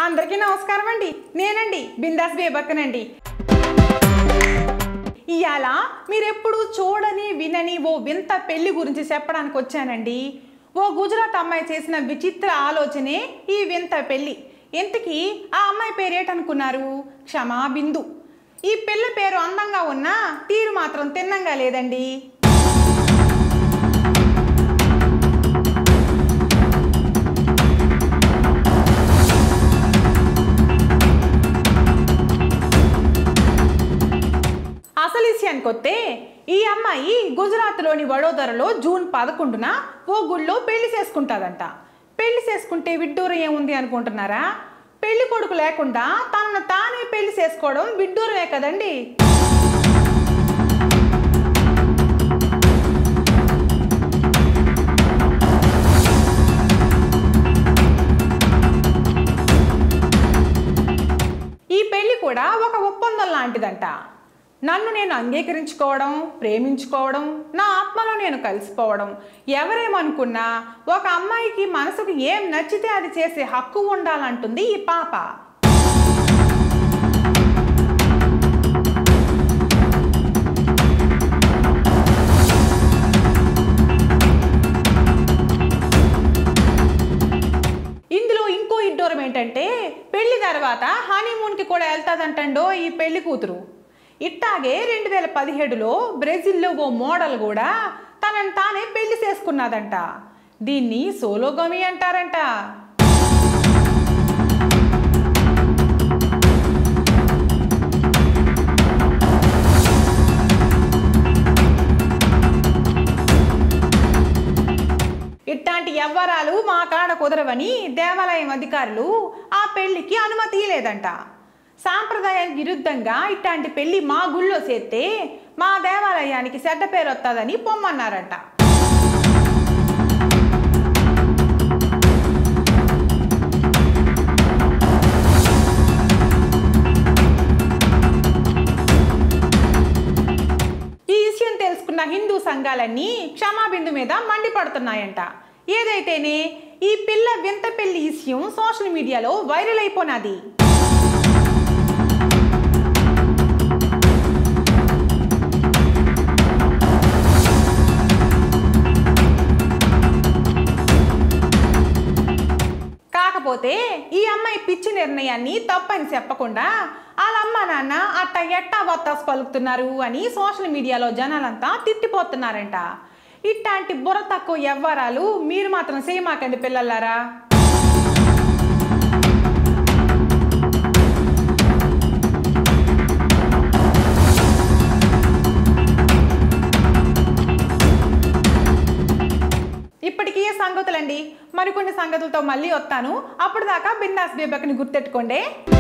అందరికీ నమస్కారం అండి నేనండి బిందాస్ బేబక్కనండి ఇవాళ మీరెప్పుడు చూడని వినని ఓ వింత పెళ్లి గురించి చెప్పడానికి వచ్చానండి ఓ గుజరాత్ అమ్మాయి చేసిన విచిత్ర ఆలోచనే ఈ వింత పెళ్లి ఇంతకీ ఆ అమ్మాయి పేరు ఏటనుకున్నారు క్షమా బిందు ఈ పిల్ల పేరు అందంగా ఉన్నా తీరు మాత్రం తిన్నంగా లేదండి అసలు విషయానికి వస్తే ఈ అమ్మాయి గుజరాత్లోని వడోదరలో జూన్ పదకొండున ఓ గుళ్ళో పెళ్లి చేసుకుంటాదంట పెళ్లి చేసుకుంటే విడ్డూరం ఏముంది అనుకుంటున్నారా పెళ్లి కొడుకు లేకుండా తనను తానే పెళ్లి చేసుకోవడం విడ్డూరమే కదండి ఈ పెళ్లి కూడా ఒక ఒప్పందం లాంటిదంట నన్ను నేను అంగీకరించుకోవడం ప్రేమించుకోవడం నా ఆత్మలో నేను కలిసిపోవడం ఎవరేమనుకున్నా ఒక అమ్మాయికి మనసుకు ఏం నచ్చితే అది చేసే హక్కు ఉండాలంటుంది ఈ పాప ఇందులో ఇంకో ఇడ్డోరం ఏంటంటే పెళ్లి తర్వాత హనీమూన్కి కూడా వెళ్తాదంటండో ఈ పెళ్లి కూతురు ఇట్టాగే రెండు వేల పదిహేడులో బ్రెజిల్లో ఓ మోడల్ కూడా తనని తానే పెళ్లి చేసుకున్నదంట దీన్ని సోలోగమి అంటారంట ఇట్లాంటి వ్యవహారాలు మా కాడ కుదరవని దేవాలయం అధికారులు ఆ పెళ్లికి అనుమతి లేదంట సాంప్రదాయానికి విరుద్ధంగా ఇట్లాంటి పెళ్లి మా గుళ్ళో చేస్తే మా దేవాలయానికి చెడ్డ పేరు వస్తుందని పొమ్మన్నారంట ఈ విషయం తెలుసుకున్న హిందూ సంఘాలన్నీ క్షమాబిందు మీద మండిపడుతున్నాయంట ఏదైతేనే ఈ పిల్ల వింత పెళ్లి విషయం సోషల్ మీడియాలో వైరల్ అయిపోనాది కాకపోతే ఈ అమ్మాయి పిచ్చి నిర్ణయాన్ని తప్పని చెప్పకుండా వాళ్ళ అమ్మ నాన్న అట్ట ఎట్టా వత్తాస్ పలుకుతున్నారు అని సోషల్ మీడియాలో జనాలంతా తిట్టిపోతున్నారంట ఇట్లాంటి బుర్ర తక్కువ వ్యవహారాలు మీరు మాత్రం చేయమాకండి పిల్లలారా ఇప్పటికీ ఏ సంగతులండి మరికొన్ని సంగతులతో మళ్ళీ వస్తాను అప్పుడు దాకా బిందాస్ బేబక్ని గుర్తెట్టుకోండి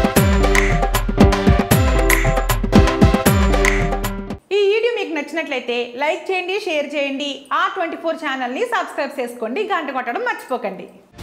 ఈ వీడియో మీకు నచ్చినట్లయితే లైక్ చేయండి షేర్ చేయండి ఆ ట్వంటీ ఫోర్ ఛానల్ని సబ్స్క్రైబ్ చేసుకోండి గంట కొట్టడం మర్చిపోకండి